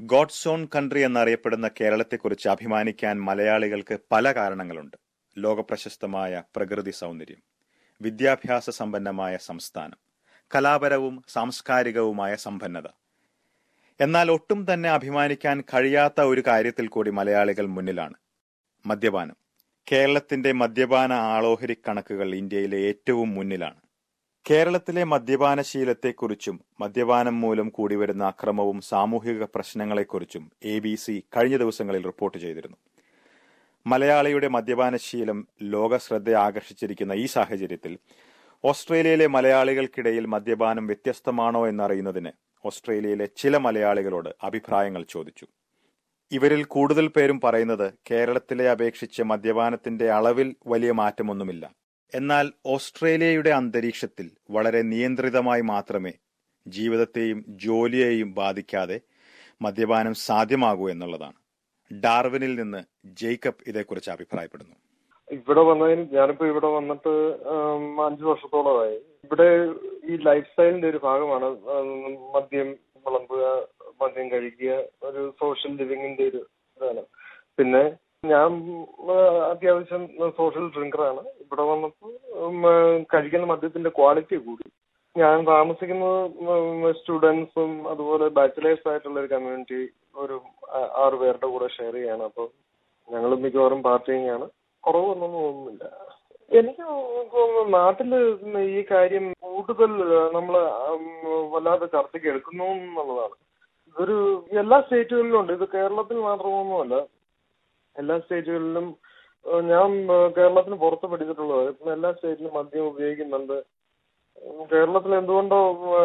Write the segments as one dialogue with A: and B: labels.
A: God's own country എന്നറിയപ്പെടുന്ന കേരളത്തെക്കുറിച്ച് അഭിമാനിക്കാൻ മലയാളികൾക്ക് പല കാരണങ്ങളുണ്ട് ലോകപ്രശസ്തമായ പ്രകൃതി സൗന്ദര്യം വിദ്യാഭ്യാസ സമ്പന്നമായ സംസ്ഥാനം കലാപരവും സാംസ്കാരികവുമായ സമ്പന്നത എന്നാൽ ഒട്ടും തന്നെ അഭിമാനിക്കാൻ കഴിയാത്ത ഒരു കാര്യത്തിൽ കൂടി മലയാളികൾ മുന്നിലാണ് മദ്യപാനം കേരളത്തിന്റെ മദ്യപാന ആളോഹരി കണക്കുകൾ ഇന്ത്യയിലെ ഏറ്റവും മുന്നിലാണ് കേരളത്തിലെ മദ്യപാന ശീലത്തെക്കുറിച്ചും മദ്യപാനം മൂലം കൂടിവരുന്ന അക്രമവും സാമൂഹിക പ്രശ്നങ്ങളെക്കുറിച്ചും എ ബി സി കഴിഞ്ഞ ദിവസങ്ങളിൽ റിപ്പോർട്ട് ചെയ്തിരുന്നു മലയാളിയുടെ മദ്യപാനശീലം ലോക ശ്രദ്ധ ആകർഷിച്ചിരിക്കുന്ന ഈ സാഹചര്യത്തിൽ ഓസ്ട്രേലിയയിലെ മലയാളികൾക്കിടയിൽ മദ്യപാനം വ്യത്യസ്തമാണോ എന്നറിയുന്നതിന് ഓസ്ട്രേലിയയിലെ ചില മലയാളികളോട് അഭിപ്രായങ്ങൾ ചോദിച്ചു ഇവരിൽ കൂടുതൽ പേരും പറയുന്നത് കേരളത്തിലെ അപേക്ഷിച്ച് മദ്യപാനത്തിന്റെ അളവിൽ വലിയ മാറ്റമൊന്നുമില്ല എന്നാൽ ഓസ്ട്രേലിയയുടെ അന്തരീക്ഷത്തിൽ വളരെ നിയന്ത്രിതമായി മാത്രമേ ജീവിതത്തെയും ജോലിയെയും ബാധിക്കാതെ മദ്യപാനം സാധ്യമാകൂ എന്നുള്ളതാണ് ഡാർവിനിൽ നിന്ന് ജേക്കബ് ഇതേക്കുറിച്ച് അഭിപ്രായപ്പെടുന്നു
B: ഇവിടെ വന്നതിന് ഞാനിപ്പോ ഇവിടെ വന്നിട്ട് അഞ്ചു വർഷത്തോളമായി ഇവിടെ ഈ ലൈഫ് സ്റ്റൈലിന്റെ ഒരു ഭാഗമാണ് മദ്യം വിളമ്പുക മദ്യം കഴിക്കുക ഒരു സോഷ്യൽ ലിവിങ്ങിന്റെ ഒരു ഇതാണ് പിന്നെ ഞാൻ അത്യാവശ്യം സോഷ്യൽ ഡ്രിങ്കറാണ് ഇവിടെ വന്നപ്പോൾ കഴിക്കുന്ന മദ്യത്തിന്റെ ക്വാളിറ്റി കൂടി ഞാൻ താമസിക്കുന്നത് സ്റ്റുഡൻസും അതുപോലെ ബാച്ചിലേഴ്സ് ആയിട്ടുള്ള ഒരു കമ്മ്യൂണിറ്റി ഒരു ആറ് പേരുടെ കൂടെ ഷെയർ ചെയ്യാണ് അപ്പോൾ ഞങ്ങൾ മിക്കവാറും പാർട്ടിങ് ആണ് കുറവൊന്നും തോന്നുന്നില്ല എനിക്ക് തോന്നുന്നു നാട്ടില് ഈ കാര്യം കൂടുതൽ നമ്മൾ വല്ലാതെ ചർച്ചയ്ക്ക് എടുക്കുന്നു എന്നുള്ളതാണ് ഇതൊരു എല്ലാ സ്റ്റേറ്റുകളിലും ഉണ്ട് ഇത് കേരളത്തിൽ മാത്രമൊന്നുമല്ല എല്ലാ സ്റ്റേറ്റുകളിലും ഞാൻ കേരളത്തിന് പുറത്ത് പഠിച്ചിട്ടുള്ളത് എല്ലാ സ്റ്റേറ്റിലും മദ്യം ഉപയോഗിക്കുന്നുണ്ട് കേരളത്തിൽ എന്തുകൊണ്ടോ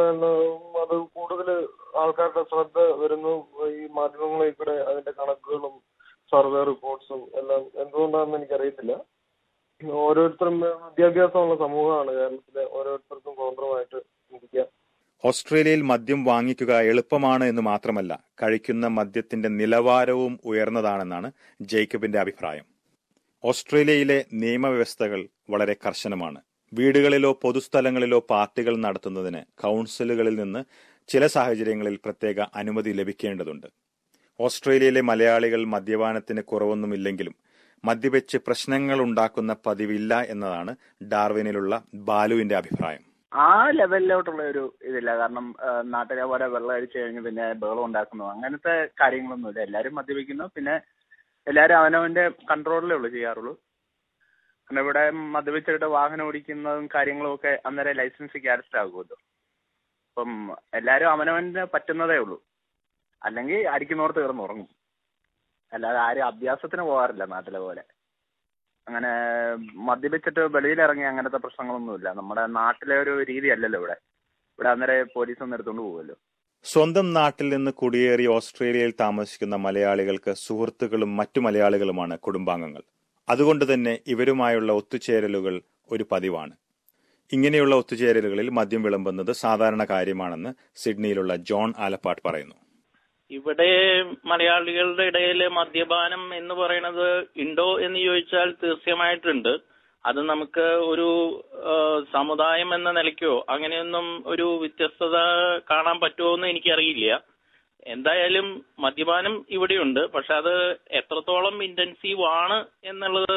B: അത് കൂടുതൽ ആൾക്കാരുടെ ശ്രദ്ധ വരുന്നു ഈ മാധ്യമങ്ങളിൽ കൂടെ അതിന്റെ കണക്കുകളും സർവേ റിപ്പോർട്ട്സും എല്ലാം എന്തുകൊണ്ടാണെന്ന് എനിക്കറിയത്തില്ല ഓരോരുത്തരും വിദ്യാഭ്യാസമുള്ള സമൂഹമാണ് കേരളത്തിലെ ഓരോരുത്തർക്കും സ്വതന്ത്രമായിട്ട് ചിന്തിക്കാം
A: ഓസ്ട്രേലിയയിൽ മദ്യം വാങ്ങിക്കുക എളുപ്പമാണ് എന്ന് മാത്രമല്ല കഴിക്കുന്ന മദ്യത്തിന്റെ നിലവാരവും ഉയർന്നതാണെന്നാണ് ജേക്കബിന്റെ അഭിപ്രായം ഓസ്ട്രേലിയയിലെ നിയമവ്യവസ്ഥകൾ വളരെ കർശനമാണ് വീടുകളിലോ പൊതുസ്ഥലങ്ങളിലോ പാർട്ടികൾ നടത്തുന്നതിന് കൌൺസിലുകളിൽ നിന്ന് ചില സാഹചര്യങ്ങളിൽ പ്രത്യേക അനുമതി ലഭിക്കേണ്ടതുണ്ട് ഓസ്ട്രേലിയയിലെ മലയാളികൾ മദ്യപാനത്തിന് കുറവൊന്നുമില്ലെങ്കിലും മദ്യവെച്ച് പ്രശ്നങ്ങൾ ഉണ്ടാക്കുന്ന പതിവില്ല എന്നതാണ് ഡാർവിനിലുള്ള ബാലുവിന്റെ അഭിപ്രായം
C: ആ ലെവലിലോട്ടുള്ള ഒരു ഇതില്ല കാരണം നാട്ടിലെ പോലെ വെള്ളം അടിച്ചു കഴിഞ്ഞ് പിന്നെ ബഹളം ഉണ്ടാക്കുന്നു അങ്ങനത്തെ കാര്യങ്ങളൊന്നുമില്ല എല്ലാവരും മദ്യപിക്കുന്നു പിന്നെ എല്ലാവരും അവനവന്റെ കൺട്രോളിലേ ഉള്ളൂ ചെയ്യാറുള്ളൂ കാരണം ഇവിടെ മദ്യപിച്ചിട്ട് വാഹനം ഓടിക്കുന്നതും കാര്യങ്ങളും ഒക്കെ അന്നേരം ലൈസൻസ് ക്യാൻസൽ ആകുമല്ലോ അപ്പം എല്ലാവരും അവനവന് പറ്റുന്നതേ ഉള്ളൂ അല്ലെങ്കിൽ അടിക്കുന്നോർത്ത് കിടന്ന് ഉറങ്ങും അല്ലാതെ ആരും അഭ്യാസത്തിന് പോകാറില്ല നാട്ടിലെ പോലെ അങ്ങനെ മദ്യപിച്ചിട്ട് വെളിയിലിറങ്ങി അങ്ങനത്തെ പ്രശ്നങ്ങളൊന്നുമില്ല നമ്മുടെ നാട്ടിലെ ഒരു രീതി അല്ലല്ലോ ഇവിടെ ഇവിടെ അന്നേരം പോലീസ് ഒന്ന് എടുത്തുകൊണ്ട് പോകുമല്ലോ
A: സ്വന്തം നാട്ടിൽ നിന്ന് കുടിയേറി ഓസ്ട്രേലിയയിൽ താമസിക്കുന്ന മലയാളികൾക്ക് സുഹൃത്തുക്കളും മറ്റു മലയാളികളുമാണ് കുടുംബാംഗങ്ങൾ അതുകൊണ്ട് തന്നെ ഇവരുമായുള്ള ഒത്തുചേരലുകൾ ഒരു പതിവാണ് ഇങ്ങനെയുള്ള ഒത്തുചേരലുകളിൽ മദ്യം വിളമ്പുന്നത് സാധാരണ കാര്യമാണെന്ന് സിഡ്നിയിലുള്ള ജോൺ ആലപ്പാട്ട് പറയുന്നു
D: ഇവിടെ മലയാളികളുടെ ഇടയിൽ മദ്യപാനം എന്ന് പറയുന്നത് ഉണ്ടോ എന്ന് ചോദിച്ചാൽ തീർച്ചയായിട്ടുണ്ട് അത് നമുക്ക് ഒരു സമുദായം എന്ന നിലയ്ക്കോ അങ്ങനെയൊന്നും ഒരു വ്യത്യസ്തത കാണാൻ പറ്റുമോ എന്ന് എനിക്കറിയില്ല എന്തായാലും മദ്യപാനം ഇവിടെയുണ്ട് പക്ഷെ അത് എത്രത്തോളം ഇന്റൻസീവ് ആണ് എന്നുള്ളത്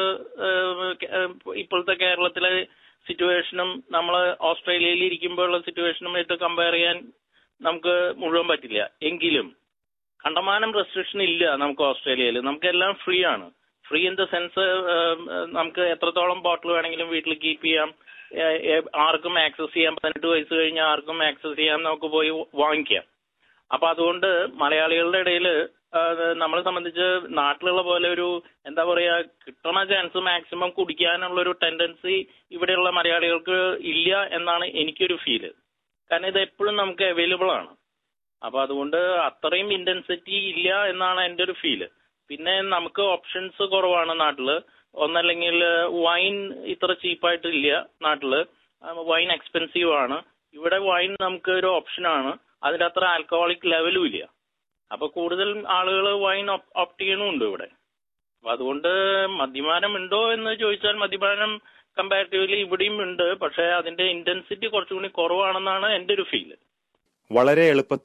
D: ഇപ്പോഴത്തെ കേരളത്തിലെ സിറ്റുവേഷനും നമ്മൾ ഓസ്ട്രേലിയയിൽ ഇരിക്കുമ്പോഴുള്ള സിറ്റുവേഷനുമായിട്ട് കമ്പയർ ചെയ്യാൻ നമുക്ക് മുഴുവൻ പറ്റില്ല എങ്കിലും കണ്ടമാനം റെസ്ട്രിക്ഷൻ ഇല്ല നമുക്ക് ഓസ്ട്രേലിയയിൽ നമുക്കെല്ലാം ഫ്രീ ആണ് ഫ്രീ ഇൻ ദ സെൻസ് നമുക്ക് എത്രത്തോളം ബോട്ടിൽ വേണമെങ്കിലും വീട്ടിൽ കീപ്പ് ചെയ്യാം ആർക്കും ആക്സസ് ചെയ്യാം പതിനെട്ട് വയസ്സ് കഴിഞ്ഞാൽ ആർക്കും ആക്സസ് ചെയ്യാം നമുക്ക് പോയി വാങ്ങിക്കാം അപ്പൊ അതുകൊണ്ട് മലയാളികളുടെ ഇടയിൽ നമ്മളെ സംബന്ധിച്ച് നാട്ടിലുള്ള പോലെ ഒരു എന്താ പറയാ കിട്ടണ ചാൻസ് മാക്സിമം കുടിക്കാനുള്ള ഒരു ടെൻഡൻസി ഇവിടെയുള്ള മലയാളികൾക്ക് ഇല്ല എന്നാണ് എനിക്കൊരു ഫീല് കാരണം ഇത് എപ്പോഴും നമുക്ക് അവൈലബിൾ ആണ് അപ്പൊ അതുകൊണ്ട് അത്രയും ഇന്റൻസിറ്റി ഇല്ല എന്നാണ് എൻ്റെ ഒരു ഫീല് പിന്നെ നമുക്ക് ഓപ്ഷൻസ് കുറവാണ് നാട്ടില് ഒന്നല്ലെങ്കിൽ വൈൻ ഇത്ര ചീപ്പായിട്ട് ഇല്ല നാട്ടില് വൈൻ എക്സ്പെൻസീവ് ആണ് ഇവിടെ വൈൻ നമുക്ക് ഒരു ഓപ്ഷനാണ് അതിന്റെ അത്ര ആൽക്കഹോളിക് ലെവലും ഇല്ല അപ്പൊ കൂടുതൽ ആളുകൾ വൈൻ ഓപ്റ്റ് ചെയ്യണമുണ്ട് ഇവിടെ അപ്പൊ അതുകൊണ്ട് മദ്യപാനം ഉണ്ടോ എന്ന് ചോദിച്ചാൽ മദ്യപാനം കമ്പാരിറ്റീവ്ലി ഇവിടെയും ഉണ്ട് പക്ഷെ അതിന്റെ ഇന്റൻസിറ്റി കുറച്ചുകൂടി കുറവാണെന്നാണ് എൻ്റെ ഒരു ഫീല്
A: വളരെ എളുപ്പത്തിൽ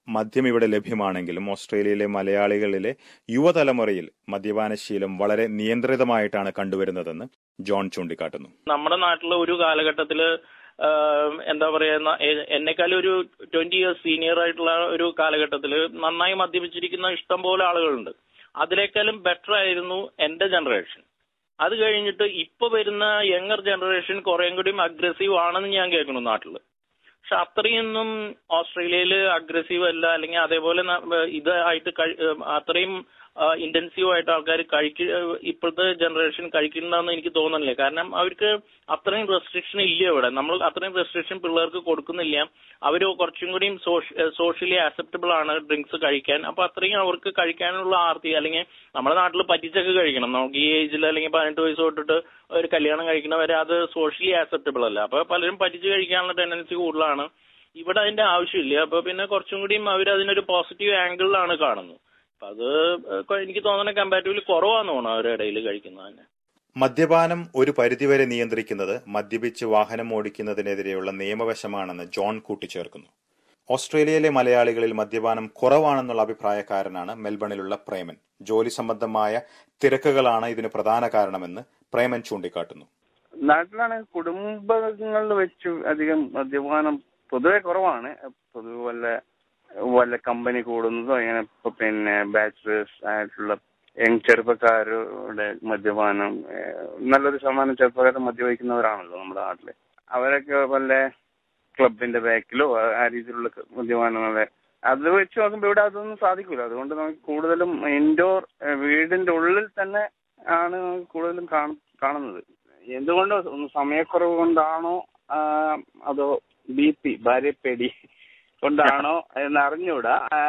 A: മദ്യം ഇവിടെ ലഭ്യമാണെങ്കിലും ഓസ്ട്രേലിയയിലെ മലയാളികളിലെ യുവതലമുറയിൽ മദ്യപാനശീലം വളരെ നിയന്ത്രിതമായിട്ടാണ് കണ്ടുവരുന്നതെന്ന് ജോൺ ചൂണ്ടിക്കാട്ടുന്നു
D: നമ്മുടെ നാട്ടിൽ ഒരു കാലഘട്ടത്തില് ആഹ് എന്താ പറയുക എന്നെക്കാളും ഒരു ട്വന്റി ഇയേഴ്സ് സീനിയർ ആയിട്ടുള്ള ഒരു കാലഘട്ടത്തിൽ നന്നായി മദ്യപിച്ചിരിക്കുന്ന ഇഷ്ടം പോലെ ആളുകളുണ്ട് അതിനേക്കാളും ബെറ്റർ ആയിരുന്നു എന്റെ ജനറേഷൻ അത് കഴിഞ്ഞിട്ട് ഇപ്പൊ വരുന്ന യങ്ങർ ജനറേഷൻ കുറേം കൂടി അഗ്രസീവ് ആണെന്ന് ഞാൻ കേൾക്കുന്നു നാട്ടില് പക്ഷെ അത്രയൊന്നും ഓസ്ട്രേലിയയിൽ അഗ്രസീവ് അല്ല അല്ലെങ്കിൽ അതേപോലെ ന- ഇതായിട്ട് കഴി- അത്രയും ഇന്റൻസീവ് ആയിട്ട് ആൾക്കാർ കഴിക്ക ഇപ്പോഴത്തെ ജനറേഷൻ കഴിക്കുന്നുണ്ടെന്ന് എനിക്ക് തോന്നുന്നില്ല കാരണം അവർക്ക് അത്രയും റെസ്ട്രിക്ഷൻ ഇല്ല ഇവിടെ നമ്മൾ അത്രയും റെസ്ട്രിക്ഷൻ പിള്ളേർക്ക് കൊടുക്കുന്നില്ല അവർ കുറച്ചും കൂടിയും സോഷ്യലി ആക്സെപ്റ്റബിൾ ആണ് ഡ്രിങ്ക്സ് കഴിക്കാൻ അപ്പൊ അത്രയും അവർക്ക് കഴിക്കാനുള്ള ആർത്തി അല്ലെങ്കിൽ നമ്മുടെ നാട്ടിൽ പറ്റിച്ചൊക്കെ കഴിക്കണം നമുക്ക് ഈ ഏജിൽ അല്ലെങ്കിൽ പതിനെട്ട് വയസ്സ് തൊട്ടിട്ട് ഒരു കല്യാണം കഴിക്കണവരെ അത് സോഷ്യലി ആക്സെപ്റ്റബിൾ അല്ല അപ്പൊ പലരും പറ്റിച്ച് കഴിക്കാനുള്ള ടെൻഡൻസി കൂടുതലാണ് ഇവിടെ അതിന്റെ ആവശ്യമില്ല അപ്പൊ പിന്നെ കുറച്ചും കൂടിയും അവർ അതിനൊരു പോസിറ്റീവ് ആംഗിളിലാണ് കാണുന്നത് അപ്പൊ അത് ഏഹ് എനിക്ക് തോന്നുന്നത് കമ്പാരിറ്റീവ്ലി കുറവാന്ന് തോന്നുന്നു അവരുടെ ഇടയിൽ കഴിക്കുന്നത് തന്നെ
A: മദ്യപാനം ഒരു പരിധിവരെ നിയന്ത്രിക്കുന്നത് മദ്യപിച്ച് വാഹനം ഓടിക്കുന്നതിനെതിരെയുള്ള നിയമവശമാണെന്ന് ജോൺ കൂട്ടിച്ചേർക്കുന്നു ഓസ്ട്രേലിയയിലെ മലയാളികളിൽ മദ്യപാനം കുറവാണെന്നുള്ള അഭിപ്രായക്കാരനാണ് മെൽബണിലുള്ള പ്രേമൻ ജോലി സംബന്ധമായ തിരക്കുകളാണ് ഇതിന് പ്രധാന കാരണമെന്ന് പ്രേമൻ ചൂണ്ടിക്കാട്ടുന്നു
E: നാട്ടിലാണ് കുടുംബങ്ങളിൽ വെച്ച് അധികം മദ്യപാനം പൊതുവെ കുറവാണ് പൊതുവെ വല്ല വല്ല കമ്പനി കൂടുന്നതോ ഇങ്ങനെ ഇപ്പൊ പിന്നെ ബാച്ചിലേഴ്സ് ആയിട്ടുള്ള യങ് ചെറുപ്പക്കാരുടെ മദ്യപാനം ഏഹ് നല്ലൊരു ശതമാനം ചെറുപ്പക്കാർ മദ്യപിക്കുന്നവരാണല്ലോ നമ്മുടെ നാട്ടില് അവരൊക്കെ വല്ല ക്ലബിന്റെ ബാക്കിലോ ആ രീതിയിലുള്ള മദ്യപാനങ്ങളെ അത് വെച്ച് നോക്കുമ്പോൾ ഇവിടെ അതൊന്നും സാധിക്കൂല അതുകൊണ്ട് നമുക്ക് കൂടുതലും ഇൻഡോർ വീടിന്റെ ഉള്ളിൽ തന്നെ ആണ് നമുക്ക് കൂടുതലും കാണ- കാണുന്നത് എന്തുകൊണ്ടോ ഒന്ന് സമയക്കുറവ് കൊണ്ടാണോ ആ, അതോ ബി പി ഭാര്യപ്പേടി കൊണ്ടാണോ എന്ന് അറിഞ്ഞൂടാ ആ,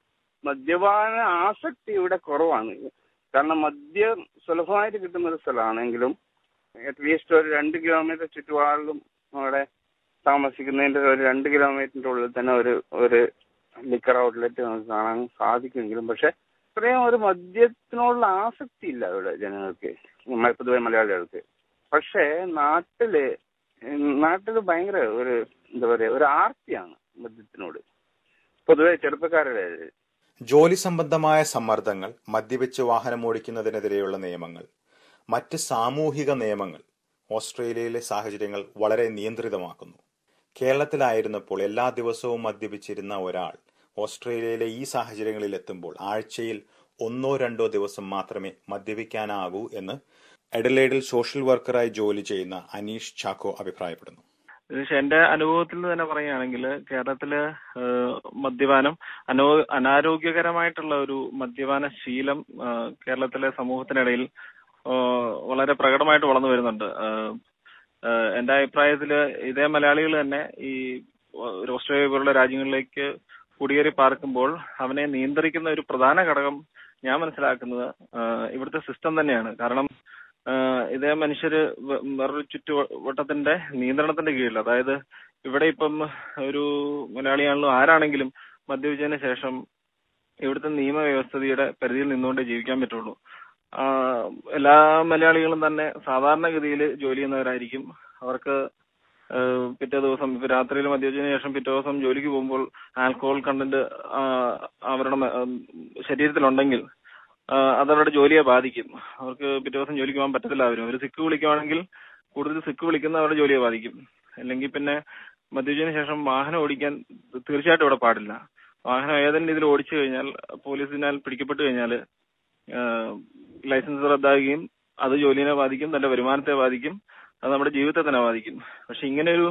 E: മദ്യപാന ആസക്തി ഇവിടെ കുറവാണ് കാരണം മദ്യം സുലഭമായിട്ട് കിട്ടുന്ന ഒരു സ്ഥലമാണെങ്കിലും അറ്റ്ലീസ്റ്റ് ഒരു രണ്ട് കിലോമീറ്റർ ചുറ്റുപാടിലും അവിടെ താമസിക്കുന്നതിന്റെ ഒരു രണ്ട് കിലോമീറ്ററിന്റെ ഉള്ളിൽ തന്നെ ഒരു ഒരു ലിക്കർ ഔട്ട്ലെറ്റ് നമുക്ക് കാണാൻ സാധിക്കുമെങ്കിലും പക്ഷെ ഇത്രയും ഒരു മദ്യത്തിനോടുള്ള ആസക്തി ഇല്ല ഇവിടെ ജനങ്ങൾക്ക് മ- പൊതുവെ മലയാളികൾക്ക് പക്ഷേ നാട്ടില് ഉം, നാട്ടില് ഭയങ്കര ഒരു എന്താ പറയാ ഒരു ആർത്തിയാണ് മദ്യത്തിനോട് പൊതുവെ ചെറുപ്പക്കാരുടെ
A: ജോലി സംബന്ധമായ സമ്മർദ്ദങ്ങൾ മദ്യപിച്ച് വാഹനം ഓടിക്കുന്നതിനെതിരെയുള്ള നിയമങ്ങൾ മറ്റ് സാമൂഹിക നിയമങ്ങൾ ഓസ്ട്രേലിയയിലെ സാഹചര്യങ്ങൾ വളരെ നിയന്ത്രിതമാക്കുന്നു കേരളത്തിലായിരുന്നപ്പോൾ എല്ലാ ദിവസവും മദ്യപിച്ചിരുന്ന ഒരാൾ ഓസ്ട്രേലിയയിലെ ഈ സാഹചര്യങ്ങളിൽ എത്തുമ്പോൾ ആഴ്ചയിൽ ഒന്നോ രണ്ടോ ദിവസം മാത്രമേ മദ്യപിക്കാനാകൂ എന്ന് എഡലേഡിൽ സോഷ്യൽ വർക്കറായി ജോലി ചെയ്യുന്ന അനീഷ് ചാക്കോ അഭിപ്രായപ്പെടുന്നു
F: പക്ഷെ എന്റെ അനുഭവത്തിൽ നിന്ന് തന്നെ പറയുകയാണെങ്കിൽ കേരളത്തില് ഏഹ്, മദ്യപാനം അനോ അനാരോഗ്യകരമായിട്ടുള്ള ഒരു മദ്യപാന ശീലം ഏഹ്, കേരളത്തിലെ സമൂഹത്തിനിടയിൽ ഏഹ്, വളരെ പ്രകടമായിട്ട് വളർന്നു വരുന്നുണ്ട് ഏഹ്, ഏഹ്, എന്റെ അഭിപ്രായത്തില് ഇതേ മലയാളികൾ തന്നെ ഈ ഒരു ഓസ്ട്രേലിയ പോലുള്ള രാജ്യങ്ങളിലേക്ക് കുടിയേറി പാർക്കുമ്പോൾ അവനെ നിയന്ത്രിക്കുന്ന ഒരു പ്രധാന ഘടകം ഞാൻ മനസ്സിലാക്കുന്നത് ഏഹ്, ഇവിടുത്തെ സിസ്റ്റം തന്നെയാണ് കാരണം ആഹ് ഇതേ മനുഷ്യര് വെ- വേറൊരു ചുറ്റുവട്ടത്തിന്റെ നിയന്ത്രണത്തിന്റെ കീഴിൽ അതായത് ഇവിടെ ഇപ്പം ഒരു മലയാളിയാണല്ലോ ആരാണെങ്കിലും മദ്യപിച്ചതിന് ശേഷം ഇവിടുത്തെ നിയമവ്യവസ്ഥയുടെ പരിധിയിൽ നിന്നുകൊണ്ടേ ജീവിക്കാൻ പറ്റുള്ളൂ ആഹ് എല്ലാ മലയാളികളും തന്നെ സാധാരണഗതിയിൽ ജോലി ചെയ്യുന്നവരായിരിക്കും അവർക്ക് ആഹ് പിറ്റേ ദിവസം ഇപ്പൊ രാത്രിയിൽ മദ്യപിച്ചതിന് ശേഷം പിറ്റേ ദിവസം ജോലിക്ക് പോകുമ്പോൾ ആൽക്കഹോൾ കണ്ടന്റ് അവരുടെ മ- ഉം ശരീരത്തിലുണ്ടെങ്കിൽ ആഹ് അതവരുടെ ജോലിയെ ബാധിക്കും അവർക്ക് പിറ്റേ ദിവസം ജോലിക്ക് പോകാൻ പറ്റത്തില്ല അവരും ഒരു സിക്ക് വിളിക്കുവാണെങ്കിൽ കൂടുതൽ സിക്ക് വിളിക്കുന്ന അവരുടെ ജോലിയെ ബാധിക്കും അല്ലെങ്കിൽ പിന്നെ മദ്യപിച്ചതിന് ശേഷം വാഹനം ഓടിക്കാൻ തീർച്ചയായിട്ടും ഇവിടെ പാടില്ല വാഹനം ഏതെങ്കിലും രീതിയിൽ ഓടിച്ചു കഴിഞ്ഞാൽ പോലീസിനാൽ പിടിക്കപ്പെട്ടു കഴിഞ്ഞാൽ ലൈസൻസ് റദ്ദാകുകയും അത് ജോലിനെ ബാധിക്കും തന്റെ വരുമാനത്തെ ബാധിക്കും അത് നമ്മുടെ ജീവിതത്തെ തന്നെ ബാധിക്കും പക്ഷെ ഇങ്ങനെ ഒരു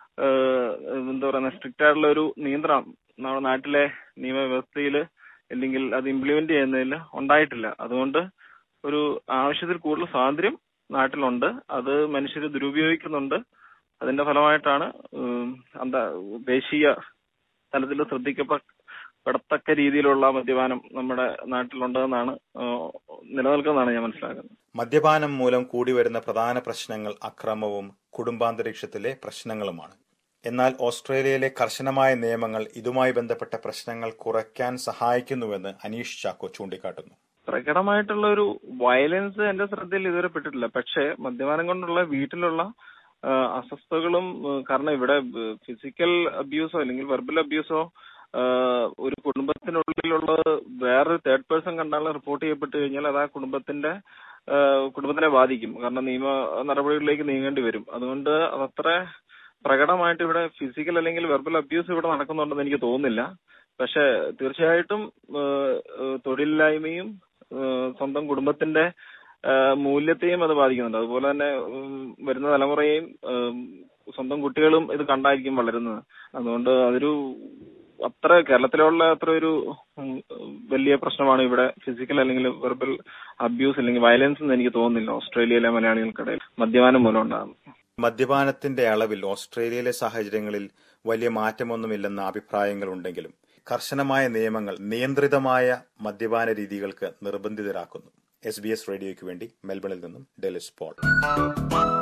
F: എന്താ പറയുക സ്ട്രിക്റ്റ് ആയിട്ടുള്ള ഒരു നിയന്ത്രണം നമ്മുടെ നാട്ടിലെ നിയമവ്യവസ്ഥയിൽ അല്ലെങ്കിൽ അത് ഇംപ്ലിമെന്റ് ചെയ്യുന്നതിൽ ഉണ്ടായിട്ടില്ല അതുകൊണ്ട് ഒരു ആവശ്യത്തിൽ കൂടുതൽ സ്വാതന്ത്ര്യം നാട്ടിലുണ്ട് അത് മനുഷ്യർ ദുരുപയോഗിക്കുന്നുണ്ട് അതിന്റെ ഫലമായിട്ടാണ് ഉം, എന്താ ദേശീയ തലത്തിൽ ശ്രദ്ധിക്കപ്പെടത്തക്ക രീതിയിലുള്ള മദ്യപാനം നമ്മുടെ നാട്ടിലുണ്ടെന്നാണ് ഏഹ്, നിലനിൽക്കുന്നതാണ് ഞാൻ മനസ്സിലാക്കുന്നത്
A: മദ്യപാനം മൂലം കൂടിവരുന്ന പ്രധാന പ്രശ്നങ്ങൾ അക്രമവും കുടുംബാന്തരീക്ഷത്തിലെ പ്രശ്നങ്ങളുമാണ് എന്നാൽ ഓസ്ട്രേലിയയിലെ കർശനമായ നിയമങ്ങൾ ഇതുമായി ബന്ധപ്പെട്ട പ്രശ്നങ്ങൾ കുറയ്ക്കാൻ സഹായിക്കുന്നുവെന്ന് അനീഷ് ചാക്കോ ചൂണ്ടിക്കാട്ടുന്നു
F: പ്രകടമായിട്ടുള്ള ഒരു വയലൻസ് എന്റെ ശ്രദ്ധയിൽ ഇതുവരെ പെട്ടിട്ടില്ല പക്ഷേ മദ്യപാനം കൊണ്ടുള്ള വീട്ടിലുള്ള ആ, അസ്വസ്ഥതകളും ആ, കാരണം ഇവിടെ ഫിസിക്കൽ അബ്യൂസോ അല്ലെങ്കിൽ വെർബൽ അബ്യൂസോ ആഹ് ഒരു കുടുംബത്തിനുള്ളിലുള്ള വേറൊരു തേർഡ് പേഴ്സൺ കണ്ടാലും റിപ്പോർട്ട് ചെയ്യപ്പെട്ട് കഴിഞ്ഞാൽ അത് ആ കുടുംബത്തിന്റെ ആഹ് കുടുംബത്തിനെ ബാധിക്കും കാരണം നിയമ നടപടികളിലേക്ക് നീങ്ങേണ്ടി വരും അതുകൊണ്ട് അതത്ര പ്രകടമായിട്ട് ഇവിടെ ഫിസിക്കൽ അല്ലെങ്കിൽ വെർബൽ അബ്യൂസ് ഇവിടെ നടക്കുന്നുണ്ടെന്ന് എനിക്ക് തോന്നുന്നില്ല പക്ഷെ തീർച്ചയായിട്ടും ആഹ് ആഹ് തൊഴിലില്ലായ്മയും ആഹ് സ്വന്തം കുടുംബത്തിന്റെ ആഹ് മൂല്യത്തെയും അത് ബാധിക്കുന്നുണ്ട് അതുപോലെ തന്നെ ഉം, വരുന്ന തലമുറയെയും ഉം, സ്വന്തം കുട്ടികളും ഇത് കണ്ടായിരിക്കും വളരുന്നത് അതുകൊണ്ട് അതൊരു അത്ര കേരളത്തിലുള്ള അത്ര ഒരു ഉം, വലിയ പ്രശ്നമാണ് ഇവിടെ ഫിസിക്കൽ അല്ലെങ്കിൽ വെർബൽ അബ്യൂസ് അല്ലെങ്കിൽ വയലൻസ് എന്ന് എനിക്ക് തോന്നുന്നില്ല ഓസ്ട്രേലിയയിലെ മലയാളികൾക്കിടയിൽ മദ്യപാനം മൂലം ഉണ്ടാകുന്നത്
A: മദ്യപാനത്തിന്റെ അളവിൽ ഓസ്ട്രേലിയയിലെ സാഹചര്യങ്ങളിൽ വലിയ മാറ്റമൊന്നുമില്ലെന്ന അഭിപ്രായങ്ങളുണ്ടെങ്കിലും കർശനമായ നിയമങ്ങൾ നിയന്ത്രിതമായ മദ്യപാന രീതികൾക്ക് നിർബന്ധിതരാക്കുന്നു എസ് ബി എസ് റേഡിയോയ്ക്ക് വേണ്ടി മെൽബണിൽ നിന്നും ഡെലിസ് പോൾ